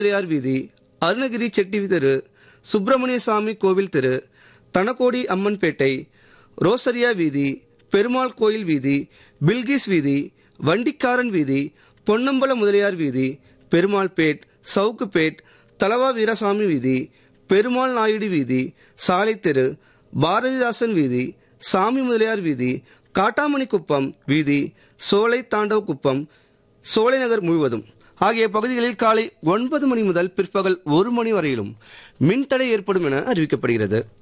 முதலியார் வீதி அருணகிரி செட்டி தெரு சுப்பிரமணிய சாமி கோவில் தெரு தனக்கோடி அம்மன்பேட்டை ரோசரியா வீதி பெருமாள் கோயில் வீதி பில்கிஸ் வீதி வண்டிக்காரன் வீதி பொன்னம்பல முதலியார் வீதி பெருமாள்பேட் சவுக்குப்பேட் தலவா வீரசாமி வீதி பெருமாள் நாயுடு வீதி சாலை தெரு பாரதிதாசன் வீதி சாமி முதலியார் வீதி காட்டாமணிக்குப்பம் வீதி சோலை தாண்டவ குப்பம் சோலை நகர் முழுவதும் ஆகிய பகுதிகளில் காலை ஒன்பது மணி முதல் பிற்பகல் ஒரு மணி வரையிலும் மின்தடை ஏற்படும் என அறிவிக்கப்படுகிறது